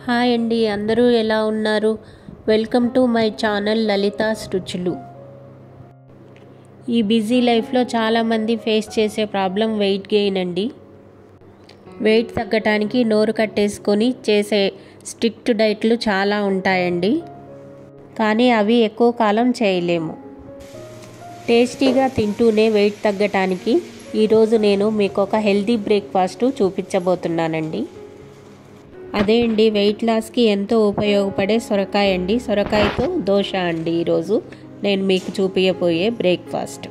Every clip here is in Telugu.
హాయ్ అండి అందరూ ఎలా ఉన్నారు welcome to my channel Lalitha's రుచులు ఈ బిజీ లైఫ్లో చాలామంది ఫేస్ చేసే ప్రాబ్లం వెయిట్ గెయిన్ అండి వెయిట్ తగ్గటానికి నోరు కట్టేసుకొని చేసే స్ట్రిక్ట్ డైట్లు చాలా ఉంటాయండి కానీ అవి ఎక్కువ కాలం చేయలేము టేస్టీగా తింటూనే వెయిట్ తగ్గటానికి ఈరోజు నేను మీకు ఒక హెల్తీ బ్రేక్ఫాస్ట్ చూపించబోతున్నానండి అదే అండి వెయిట్ లాస్కి ఎంతో ఉపయోగపడే సొరకాయ అండి సొరకాయతో దోశ అండి ఈరోజు నేను మీకు చూపించబోయే బ్రేక్ఫాస్ట్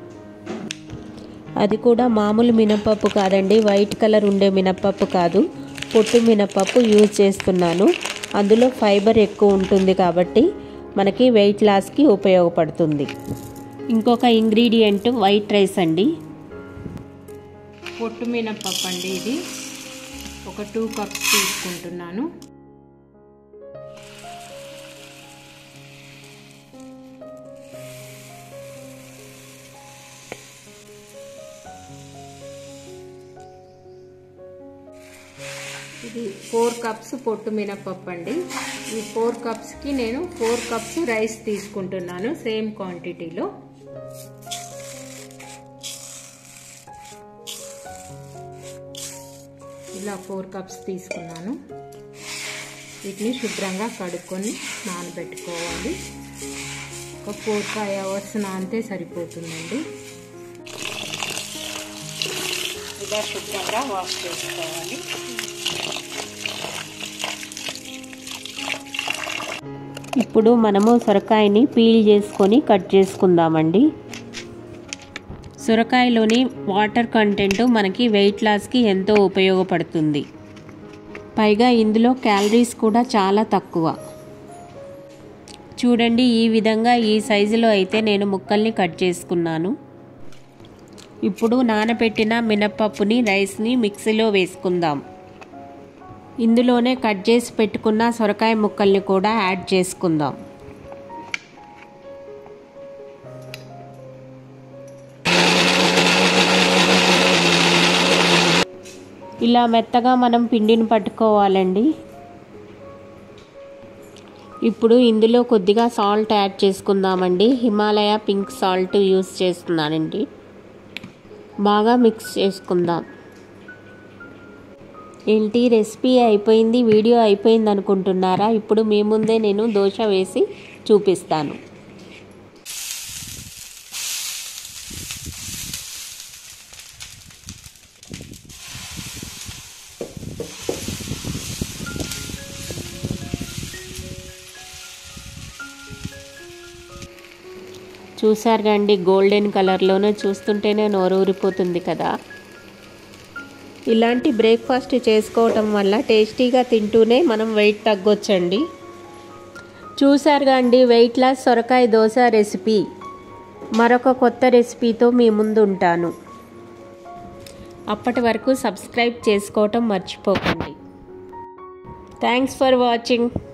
అది కూడా మామూలు మినపప్పు కాదండి వైట్ కలర్ ఉండే మినపప్పు కాదు పొట్టు మినపప్పు యూజ్ చేస్తున్నాను అందులో ఫైబర్ ఎక్కువ ఉంటుంది కాబట్టి మనకి వెయిట్ లాస్కి ఉపయోగపడుతుంది ఇంకొక ఇంగ్రీడియంట్ వైట్ రైస్ అండి పొట్టు మినపప్పు అండి ఇది ఒక టూ కప్స్ తీసుకుంటున్నాను ఇది ఫోర్ కప్స్ పొట్టు మినపప్పు అండి ఈ ఫోర్ కప్స్కి నేను ఫోర్ కప్స్ రైస్ తీసుకుంటున్నాను సేమ్ క్వాంటిటీలో ఇలా ఫోర్ కప్స్ తీసుకున్నాను వీటిని శుభ్రంగా కడుక్కొని నానబెట్టుకోవాలి ఒక ఫోర్ ఫైవ్ అవర్స్ నానితే సరిపోతుందండి ఇలా శుభ్రంగా వాష్ చేసుకోవాలి ఇప్పుడు మనము సొరకాయని పీల్ చేసుకొని కట్ చేసుకుందామండి సొరకాయలోని వాటర్ కంటెంట్ మనకి వెయిట్ లాస్కి ఎంతో ఉపయోగపడుతుంది పైగా ఇందులో క్యాలరీస్ కూడా చాలా తక్కువ చూడండి ఈ విధంగా ఈ సైజులో అయితే నేను ముక్కల్ని కట్ చేసుకున్నాను ఇప్పుడు నానబెట్టిన మినప్పప్పుని రైస్ని మిక్సీలో వేసుకుందాం ఇందులోనే కట్ చేసి పెట్టుకున్న సొరకాయ ముక్కల్ని కూడా యాడ్ చేసుకుందాం ఇలా మెత్తగా మనం పిండిని పట్టుకోవాలండి ఇప్పుడు ఇందులో కొద్దిగా సాల్ట్ యాడ్ చేసుకుందామండి హిమాలయ పింక్ సాల్ట్ యూస్ చేస్తున్నానండి బాగా మిక్స్ చేసుకుందాం ఏంటి రెసిపీ అయిపోయింది వీడియో అయిపోయింది అనుకుంటున్నారా ఇప్పుడు మీ ముందే నేను దోశ వేసి చూపిస్తాను చూసారు కండి గోల్డెన్ కలర్లోనే చూస్తుంటేనే నోరు ఊరిపోతుంది కదా ఇలాంటి బ్రేక్ఫాస్ట్ చేసుకోవటం వల్ల టేస్టీగా తింటూనే మనం వెయిట్ తగ్గొచ్చండి చూసారుగా అండి వెయిట్ లాస్ సొరకాయ దోశ రెసిపీ మరొక కొత్త రెసిపీతో మీ ముందు ఉంటాను అప్పటి వరకు సబ్స్క్రైబ్ చేసుకోవటం మర్చిపోకండి థ్యాంక్స్ ఫర్ వాచింగ్